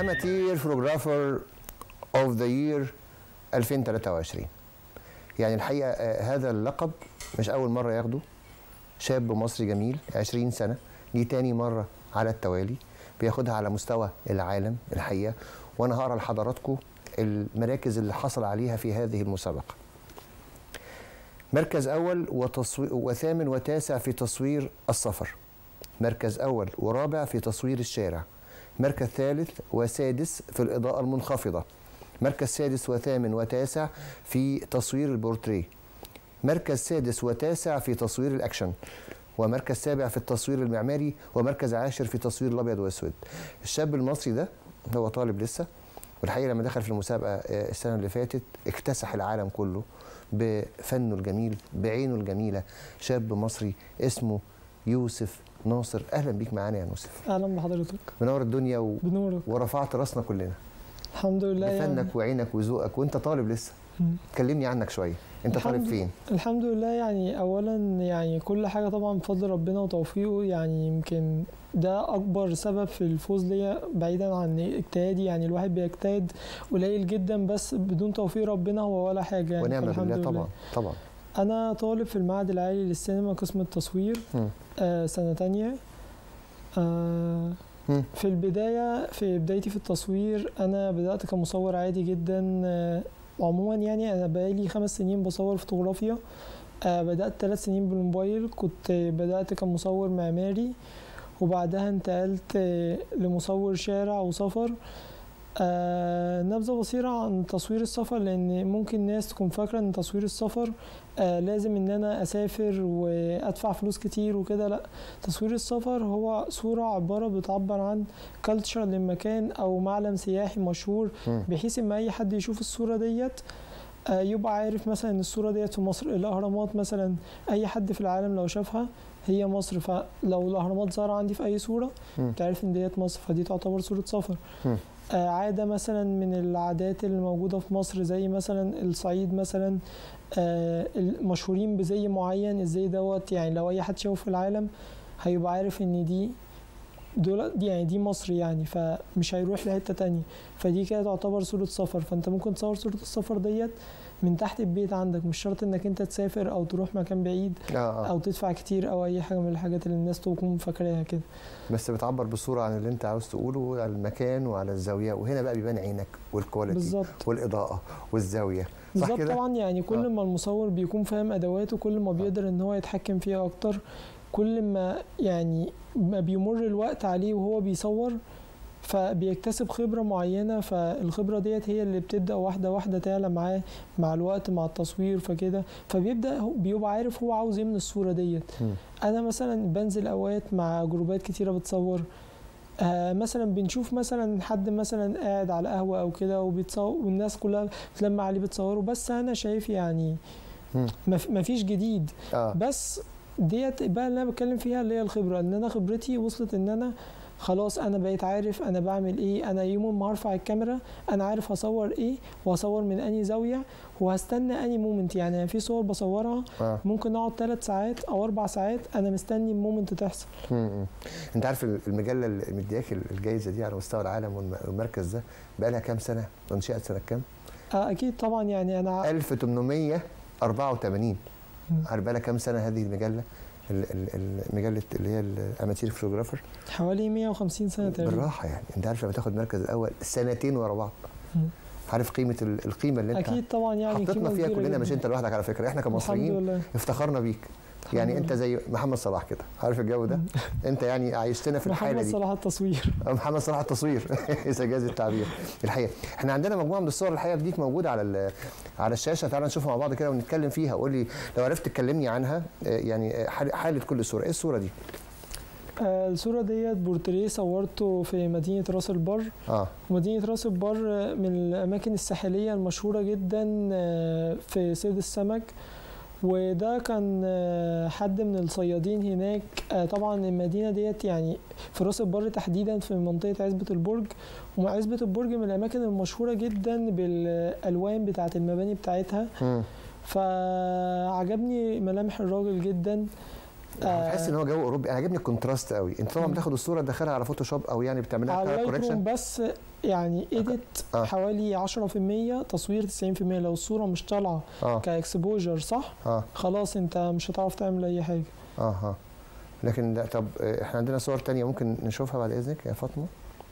الاماتير فوتوغرافر اوف ذا يير 2023 يعني الحقيقه آه، هذا اللقب مش اول مره ياخده شاب مصري جميل 20 سنه دي تاني مره على التوالي بياخدها على مستوى العالم الحقيقه وانا هقرا لحضراتكم المراكز اللي حصل عليها في هذه المسابقه مركز اول وتصوير وثامن وتاسع في تصوير السفر مركز اول ورابع في تصوير الشارع مركز ثالث وسادس في الاضاءه المنخفضه مركز سادس وثامن وتاسع في تصوير البورتريه مركز سادس وتاسع في تصوير الاكشن ومركز سابع في التصوير المعماري ومركز عاشر في تصوير الابيض والاسود الشاب المصري ده هو طالب لسه والحقيقه لما دخل في المسابقه آه، السنه اللي فاتت اكتسح العالم كله بفنه الجميل بعينه الجميله شاب مصري اسمه يوسف ناصر اهلا بيك معانا يا يوسف اهلا بحضرتك منور الدنيا و... بنورك ورفعت راسنا كلنا الحمد لله يعني بفنك وعينك وذوقك وانت طالب لسه مم. كلمني عنك شويه انت طالب الحمد- فين الحمد لله يعني اولا يعني كل حاجه طبعا بفضل ربنا وتوفيقه يعني يمكن ده اكبر سبب في الفوز ليا بعيدا عن اجتهادي يعني الواحد بيجتهد قليل جدا بس بدون توفيق ربنا هو ولا حاجه يعني ونعم فالحمد بالله لله. طبعا طبعا انا طالب في المعهد العالي للسينما قسم التصوير مم. آه سنه تانية آه مم. في البداية في بدايتي في التصوير أنا بدأت كمصور عادي جدا آه، وعموما يعني أنا بقالي خمس سنين بصور فوتوغرافيا آه، بدأت ثلاث سنين بالموبايل كنت بدأت كمصور معماري وبعدها انتقلت آه، لمصور شارع وسفر آه نبذة بسيطة عن تصوير السفر لأن ممكن ناس تكون فاكرة إن تصوير السفر آه لازم إن أنا أسافر وأدفع فلوس كتير وكده لأ تصوير السفر هو صورة عبارة بتعبر عن كالتشر للمكان أو معلم سياحي مشهور مم. بحيث إما أي حد يشوف الصورة ديت آه، يبقى عارف مثلا إن الصورة ديت في مصر الأهرامات مثلا أي حد في العالم لو شافها هي مصر فلو الأهرامات ظهر عندي في أي صورة مم. تعرف إن ديت مصر فدي تعتبر صورة سفر مم. آه، عادة مثلا من العادات اللي موجودة في مصر زي مثلا الصعيد مثلا آه، المشهورين بزي معين الزي دوت يعني لو أي حد شافه في العالم هيبقى عارف إن دي دول دي يعني دي مصر يعني فمش هيروح لحتة تانية فدي كده تعتبر صورة سفر فأنت ممكن تصور صورة السفر ديت من تحت البيت عندك مش شرط إنك أنت تسافر أو تروح مكان بعيد آه آه. أو تدفع كتير أو أي حاجة من الحاجات اللي الناس تكون فاكراها كده بس بتعبر بصوره عن اللي انت عاوز تقوله على المكان وعلى الزاويه وهنا بقى بيبان عينك والكواليتي بالظبط والاضاءه والزاويه صح بالظبط كده؟ طبعا يعني كل آه. ما المصور بيكون فاهم ادواته كل ما بيقدر ان هو يتحكم فيها اكتر كل ما يعني ما بيمر الوقت عليه وهو بيصور فبيكتسب خبرة معينة فالخبرة ديت هي اللي بتبدأ واحدة واحدة تعلى معاه مع الوقت مع التصوير فكده فبيبدأ هو- بيبقى عارف هو عاوز ايه من الصورة ديت مم. انا مثلا بنزل اوقات مع جروبات كتيرة بتصور آه مثلا بنشوف مثلا حد مثلا قاعد على قهوة او كده وبيتصور والناس كلها بتلم عليه بتصوره بس انا شايف يعني مم. مف- مفيش جديد اه بس ديت بقى اللي انا بتكلم فيها اللي هي الخبرة ان انا خبرتي وصلت ان انا خلاص انا بقيت عارف انا بعمل ايه انا يوم ما هرفع الكاميرا انا عارف هصور ايه وهصور من انهي زاويه وهستنى انهي مومنت يعني في صور بصورها اه ممكن اقعد ثلاث ساعات او اربع ساعات انا مستني المومنت تحصل مم. مم. انت عارف المجله اللي مدياك الجائزه دي على مستوى العالم والم- والمركز ده بقى لها كام سنه؟ انشئت سنه كام؟ آه اكيد طبعا يعني انا ع- 1884 مم. عارف بقى لها كام سنه هذه المجله؟ ال- ال- المجله اللي هي الاماتير فوتوغرافر حوالي 150 سنه تقريبا بالراحه يعني انت عارف لما تاخد المركز الاول سنتين ورا بعض مم. عارف قيمه ال- القيمه اللي انت اكيد طبعا يعني حطيتنا قيمة فيها كبيرة كلنا جداً. مش انت لوحدك على فكره احنا الحمد كمصريين لله افتخرنا بيك يعني الحمد انت زي محمد صلاح كده عارف الجو ده انت يعني عايشتنا في الحاله محمد دي صلاح التصوير محمد صلاح التصوير اذا جاز التعبير الحقيقه احنا عندنا مجموعه من الصور الحقيقه ديك موجوده على ال- على الشاشه تعالى نشوفها مع بعض كده ونتكلم فيها قول لي لو عرفت تكلمني عنها آه، يعني آه، حال- حاله كل صوره ايه الصوره دي آه الصوره ديت بورتريه صورته في مدينه راس البر اه مدينة راس البر من الأماكن الساحلية المشهورة جدا آه، في صيد السمك وده كان آه، حد من الصيادين هناك آه، طبعا المدينة ديت يعني في راس البر تحديدا في منطقة عزبة البرج وعزبة البرج من الأماكن المشهورة جدا بالألوان بتاعة المباني بتاعتها مم. فعجبني ملامح الراجل جدا آه. بحس ان هو جو اوروبي انا عاجبني الكونتراست قوي انت طبعا مم. بتاخد الصوره تدخلها على فوتوشوب او يعني بتعملها على لايت كوركشن روم بس يعني ايديت آه. حوالي 10% تصوير 90% لو الصوره مش طالعه اه كاكسبوجر صح اه خلاص انت مش هتعرف تعمل اي حاجه اه اه لكن لا طب آه، احنا عندنا صور تانية ممكن نشوفها بعد اذنك يا فاطمه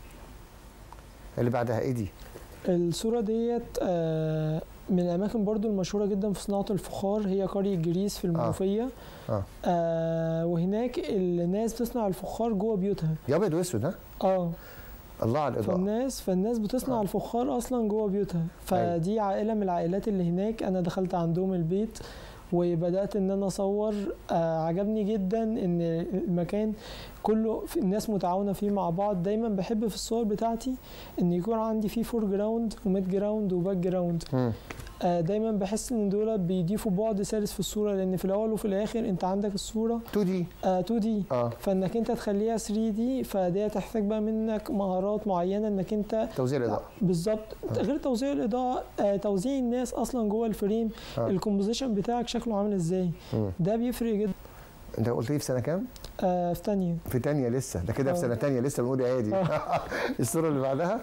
اللي بعدها ايه دي الصورة ديت آه، من الأماكن برضو المشهورة جدا في صناعة الفخار هي قرية جريس في المنوفية آه. آه وهناك الناس بتصنع الفخار جوه بيوتها يا ابيض واسود ها اه الله على الاضاءه فالناس فالناس بتصنع آه. الفخار أصلا جوه بيوتها فدي عائلة من العائلات اللي هناك أنا دخلت عندهم البيت وبدأت إن أنا أصور آه عجبني جدا إن المكان كله في- الناس متعاونة فيه مع بعض دايما بحب في الصور بتاعتي إن يكون عندي فيه فور جراوند وميد جراوند وباك جراوند مم. آه، دايما بحس ان دول بيضيفوا بعد ثالث في الصوره لان في الاول وفي الاخر انت عندك الصوره 2 دي آه 2 دي اه فانك انت تخليها 3 دي فدي تحتاج بقى منك مهارات معينه انك انت توزيع الاضاءه بالظبط آه. غير توزيع الاضاءه آه توزيع الناس اصلا جوه الفريم آه. الكومبوزيشن بتاعك شكله عامل ازاي مم. ده بيفرق جدا انت قلت لي في سنه كام؟ آه في تانية في تانية لسه ده كده في آه. سنه تانية لسه بنقول يا دي الصوره اللي بعدها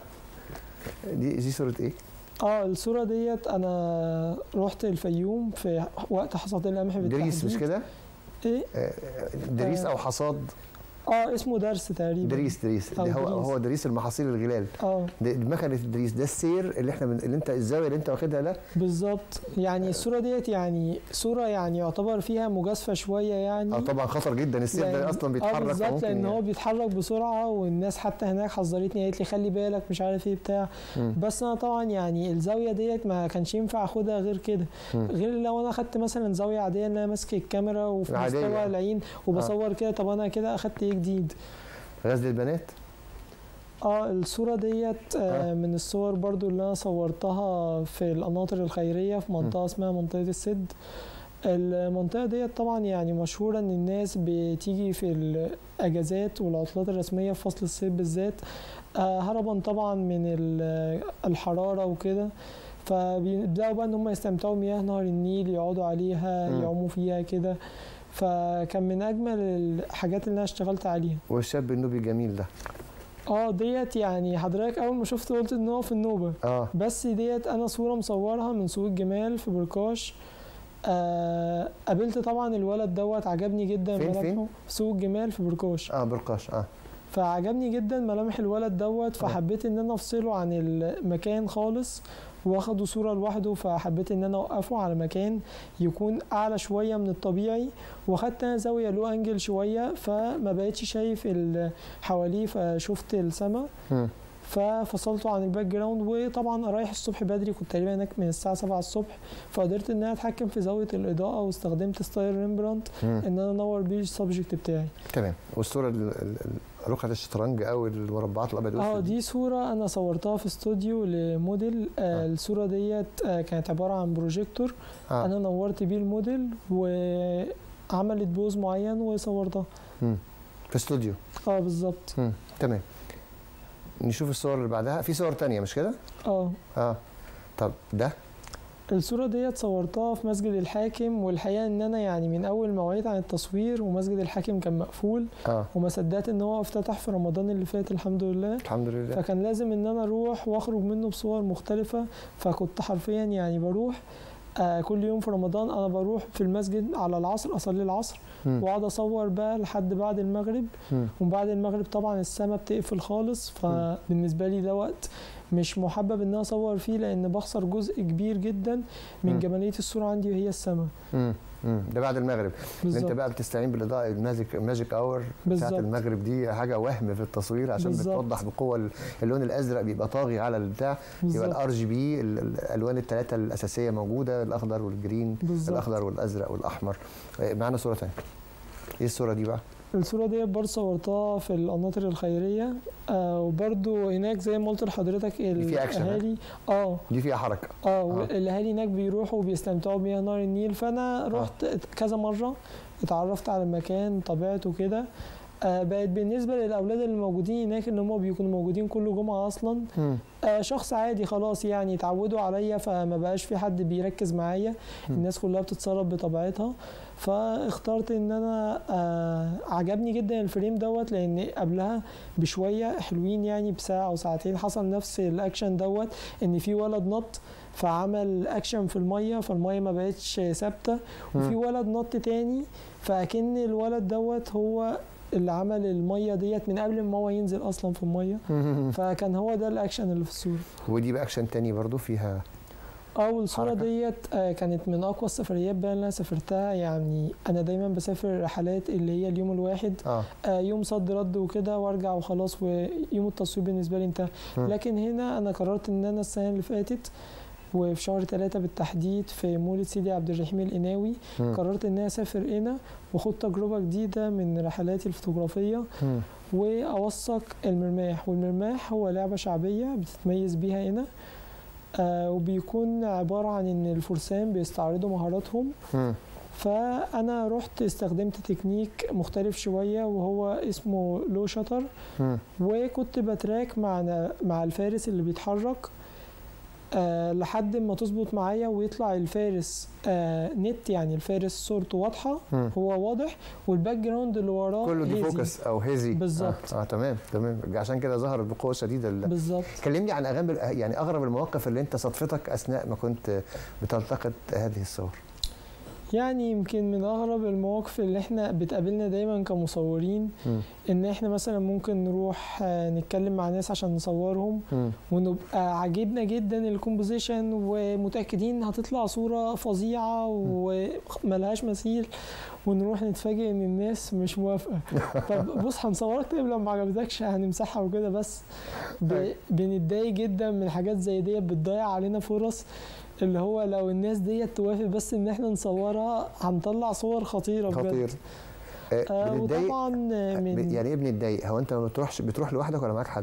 دي دي صوره ايه؟ اه الصوره ديت انا رحت الفيوم في وقت حصاد القمح دريس مش بالتحديد. كده؟ ايه آه، دريس آه. او حصاد اه اسمه درس تقريبا دريس دريس أو اللي هو دريس. هو دريس المحاصيل الغلال اه ده مكنه الدريس ده السير اللي احنا من اللي انت الزاويه اللي انت واخدها ده بالظبط يعني الصورة ديت يعني صورة يعني يعتبر فيها مجازفة شوية يعني اه طبعا خطر جدا السير ده يعني- اصلا اه بيتحرك بالظبط فممكن لان هو يعني- بيتحرك بسرعة والناس حتى هناك حذرتني قالت لي خلي بالك مش عارف ايه بتاع مم. بس انا طبعا يعني الزاوية ديت ما كانش ينفع اخدها غير كده مم. غير لو انا اخدت مثلا زاوية عادية ان انا ماسك الكاميرا وفي عادية. مستوى العين وبصور كده طب انا كده اخدت ايه جديد غزل البنات اه الصورة ديت آه. آه من الصور برضو اللي انا صورتها في القناطر الخيرية في منطقة اسمها منطقة السد المنطقة ديت طبعا يعني مشهورة ان الناس بتيجي في الاجازات والعطلات الرسمية في فصل الصيف بالذات آه هربا طبعا من ال- الحرارة وكده فبيبدأوا بقى ان هم يستمتعوا بمياه نهر النيل يقعدوا عليها مم. يعوموا فيها كده فكان من اجمل الحاجات اللي انا اشتغلت عليها والشاب النوبي الجميل ده اه ديت يعني حضرتك اول ما شفت قلت ان هو في النوبه اه بس ديت انا صوره مصورها من سوق الجمال في بركاش آه قابلت طبعا الولد دوت عجبني جدا فين- ملامحه فين؟ في سوق الجمال في بركاش اه برقاش اه فعجبني جدا ملامح الولد دوت فحبيت ان انا افصله عن المكان خالص واخده صوره لوحده فحبيت ان انا اوقفه على مكان يكون اعلى شويه من الطبيعي واخدت انا زاويه لو انجل شويه فما بقتش شايف ال- حواليه فشفت السما مم. ففصلته عن الباك جراوند وطبعا انا رايح الصبح بدري كنت تقريبا هناك من الساعه 7 الصبح فقدرت ان انا اتحكم في زاويه الاضاءه واستخدمت ستايل ريمبرانت مم. ان انا انور بيه السبجكت بتاعي تمام والصوره ال- ال- ال- رقعه الشطرنج او المربعات الابيض اه والأسود دي صورة أنا صورتها في استوديو لموديل آه آه. الصورة ديت آه كانت عبارة عن بروجيكتور اه أنا نورت بيه الموديل وعملت بوز معين وصورتها مم. في استوديو اه بالظبط مم. تمام نشوف الصور اللي بعدها في صور تانية مش كده؟ اه اه طب ده الصورة ديت صورتها في مسجد الحاكم والحقيقة إن أنا يعني من أول ما وعيت عن التصوير ومسجد الحاكم كان مقفول اه وما صدقت إن هو افتتح في رمضان اللي فات الحمد لله الحمد لله فكان لازم ان انا اروح واخرج منه بصور مختلفة فكنت حرفيا يعني بروح آه كل يوم في رمضان انا بروح في المسجد على العصر اصلي العصر مم. واقعد اصور بقى لحد بعد المغرب مم. وبعد المغرب طبعا السماء بتقفل خالص فبالنسبة لي ده وقت مش محبب ان انا اصور فيه لان بخسر جزء كبير جدا مم. من جمالية الصورة عندي وهي السماء مم. مم. ده بعد المغرب اللي انت بالظبط بقى بتستعين بالاضاءه الماجيك ماجيك اور بتاعت بالظبط المغرب دي حاجه وهم في التصوير عشان بالظبط. بتوضح بقوه ال- اللون الازرق بيبقى طاغي على البتاع يبقى بالظبط الار جي بي الالوان الثلاثه الاساسيه موجوده الاخضر والجرين بالظبط الاخضر والازرق والاحمر آه، معانا صوره ثانيه ايه الصوره دي بقى الصورة دي برضه صورتها في القناطر الخيرية آه وبرضه هناك زي ما قلت لحضرتك فيها أكشن، ها؟ الأهالي اه دي فيها حركه اه والاهالي هناك بيروحوا وبيستمتعوا بمياه نهر النيل فانا رحت كذا مره اتعرفت على المكان طبيعته كده آه بقت بالنسبه للاولاد اللي موجودين هناك ان هم بيكونوا موجودين كل جمعه اصلا مم. آه شخص عادي خلاص يعني اتعودوا عليا فما بقاش في حد بيركز معايا مم. الناس كلها بتتصرف بطبيعتها فاخترت ان انا آه عجبني جدا الفريم دوت لان قبلها بشويه حلوين يعني بساعه او ساعتين حصل نفس الاكشن دوت ان في ولد نط فعمل اكشن في الميه فالميه ما بقتش ثابته وفي مم. ولد نط تاني فاكن الولد دوت هو اللي عمل الميه ديت من قبل ما هو ينزل اصلا في الميه مم. فكان هو ده الاكشن اللي في الصوره ودي بقى اكشن تاني برضو فيها اول صوره حركة. ديت آه، كانت من اقوى السفريات بقى اللي انا سافرتها يعني انا دايما بسافر رحلات اللي هي اليوم الواحد اه آه، يوم صد رد وكده وارجع وخلاص ويوم التصوير بالنسبه لي انتهى مم. لكن هنا انا قررت ان انا السنه اللي فاتت وفي شهر ثلاثة بالتحديد في مولد سيدي عبد الرحيم القناوي مم. قررت ان انا اسافر هنا واخد تجربه جديده من رحلاتي الفوتوغرافيه مم. واوثق المرماح والمرماح هو لعبه شعبيه بتتميز بيها هنا آه وبيكون عباره عن ان الفرسان بيستعرضوا مهاراتهم مم. فانا رحت استخدمت تكنيك مختلف شويه وهو اسمه لو شطر مم. وكنت بتراك مع مع الفارس اللي بيتحرك آه لحد ما تظبط معايا ويطلع الفارس آه نت يعني الفارس صورته واضحه مم. هو واضح والباك جراوند اللي وراه كله دي هيزي. فوكس او هيزي بالظبط. اه, آه تمام تمام عشان كده ظهرت بقوه شديده ال- بالظبط كلمني عن اغاني يعني اغرب المواقف اللي انت صدفتك اثناء ما كنت بتلتقط هذه الصور يعني يمكن من اغرب المواقف اللي احنا بتقابلنا دايما كمصورين مم. ان احنا مثلا ممكن نروح آه، نتكلم مع ناس عشان نصورهم مم. ونبقى عاجبنا جدا الكومبوزيشن ومتاكدين هتطلع صوره فظيعه وملهاش مثيل ونروح نتفاجئ ان الناس مش موافقه طب بص هنصورك طيب لو ما عجبتكش هنمسحها وكده بس ب... أيوة. بنتضايق جدا من حاجات زي دي بتضيع علينا فرص اللي هو لو الناس ديت توافق بس ان احنا نصورها هنطلع صور خطيره بجد خطير آه آه بنتضايق وطبعا آه، من يعني ايه بنتضايق هو انت ما بتروحش بتروح لوحدك ولا معاك حد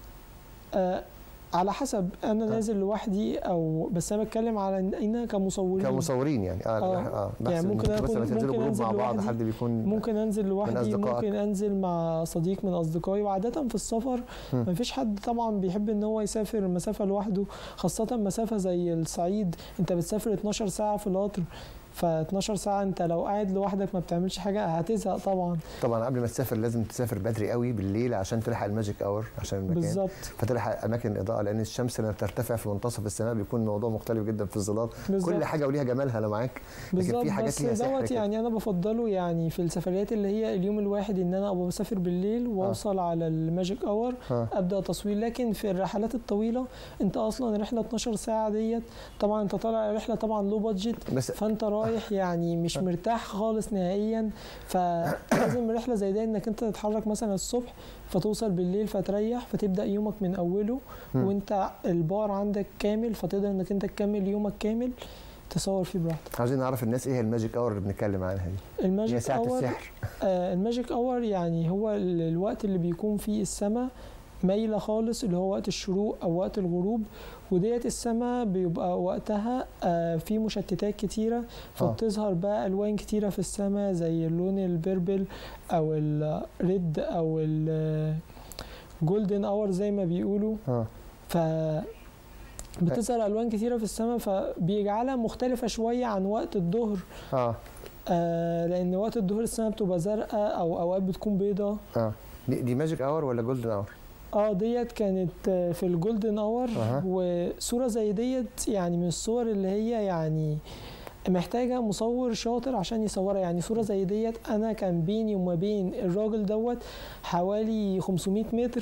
آه على حسب انا آه. نازل لوحدي او بس انا بتكلم على ان انا كمصورين كمصورين يعني اه, آه. اه يعني ممكن بس أكون- لما تنزلوا ممكن جروب أنزل مع بعض لوحدي. حد بيكون ممكن انزل لوحدي أصدقائك. ممكن انزل مع صديق من اصدقائي وعاده في السفر مم. مفيش حد طبعا بيحب ان هو يسافر المسافه لوحده خاصه مسافه زي الصعيد انت بتسافر 12 ساعه في القطر ف 12 ساعه انت لو قاعد لوحدك ما بتعملش حاجه هتزهق طبعا طبعا قبل ما تسافر لازم تسافر بدري قوي بالليل عشان تلحق الماجيك اور عشان المكان بالظبط فتلحق اماكن الاضاءه لان الشمس لما بترتفع في منتصف السماء بيكون الموضوع مختلف جدا في الظلال بالظبط كل حاجه وليها جمالها انا معاك بالظبط في حاجات بس ليها سحر دوت كده. يعني انا بفضله يعني في السفريات اللي هي اليوم الواحد ان انا ابقى بسافر بالليل واوصل على الماجيك اور ها ابدا تصوير لكن في الرحلات الطويله انت اصلا رحله 12 ساعه ديت طبعا انت طالع رحله طبعا لو بادجت بس فانت رايح يعني مش مرتاح خالص نهائيا فلازم رحله زي دي انك انت تتحرك مثلا الصبح فتوصل بالليل فتريح فتبدا يومك من اوله مم. وانت البار عندك كامل فتقدر انك انت تكمل يومك كامل تصور فيه براحتك عايزين نعرف الناس ايه الماجيك اور اللي بنتكلم عنها دي هي الماجيك ساعه اور السحر آه الماجيك اور يعني هو ال- الوقت اللي بيكون فيه السماء مايلة خالص اللي هو وقت الشروق أو وقت الغروب وديت السماء بيبقى وقتها آه في مشتتات كتيرة فبتظهر بقى ألوان كتيرة في السماء زي اللون البربل أو الريد أو الجولدن اور زي ما بيقولوا اه ف بتظهر ألوان كتيرة في السماء فبيجعلها مختلفة شوية عن وقت الظهر اه آه لان وقت الظهر السماء بتبقى زرقاء او اوقات بتكون بيضة اه دي, دي ماجيك اور ولا جولدن اور اه ديت كانت آه، في الجولدن اور أها. وصورة زي ديت يعني من الصور اللي هي يعني محتاجة مصور شاطر عشان يصورها يعني صورة زي ديت أنا كان بيني وما بين الراجل دوت حوالي 500 متر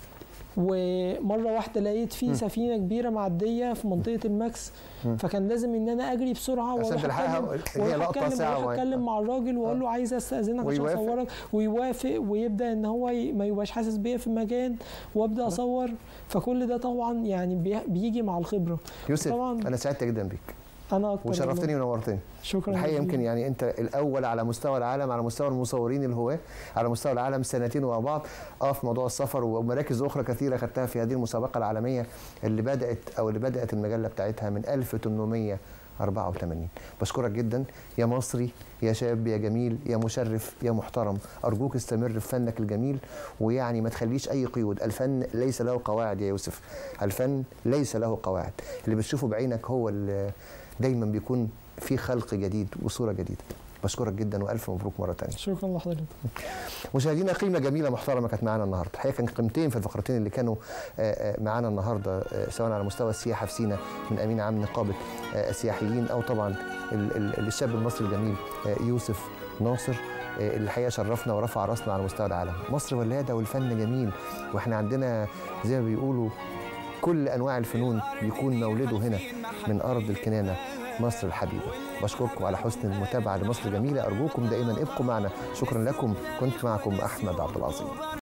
ومرة واحدة لقيت في مم. سفينة كبيرة معدية في منطقة الماكس مم. فكان لازم إن أنا أجري بسرعة عشان وأروح تلحقها أتكلم هي واروح لقطه اتكلم ساعه واروح وعين. اتكلم مع الراجل واقول له عايز استاذنك عشان ويوافق. اصورك ويوافق ويبدا ان هو ي- ما يبقاش حاسس بيا في المكان وابدا اصور فكل ده طبعا يعني بي- بيجي مع الخبره يوسف طبعا انا سعدت جدا بيك انا اكتر وشرفتني والله. ونورتني شكرا الحقيقه جزيلا. يمكن يعني انت الاول على مستوى العالم على مستوى المصورين الهواه على مستوى العالم سنتين ورا بعض اه في موضوع السفر ومراكز اخرى كثيره خدتها في هذه المسابقه العالميه اللي بدات او اللي بدات المجله بتاعتها من 84 بشكرك جدا يا مصري يا شاب يا جميل يا مشرف يا محترم ارجوك استمر في فنك الجميل ويعني ما تخليش اي قيود الفن ليس له قواعد يا يوسف الفن ليس له قواعد اللي بتشوفه بعينك هو اللي دايما بيكون في خلق جديد وصوره جديده بشكرك جدا والف مبروك مره ثانيه شكرا لحضرتك مشاهدينا قيمه جميله محترمه كانت معانا النهارده الحقيقه كان قيمتين في الفقرتين اللي كانوا آه، آه، معانا النهارده آه، سواء على مستوى السياحه في سينا من امين عام نقابه آه، السياحيين او طبعا ال- ال- الشاب المصري الجميل آه، يوسف ناصر آه، اللي الحقيقه شرفنا ورفع راسنا على مستوى العالم مصر ولاده والفن جميل واحنا عندنا زي ما بيقولوا كل انواع الفنون بيكون مولده هنا من ارض الكنانه مصر الحبيبه بشكركم على حسن المتابعه لمصر جميله ارجوكم دائما ابقوا معنا شكرا لكم كنت معكم احمد عبد العظيم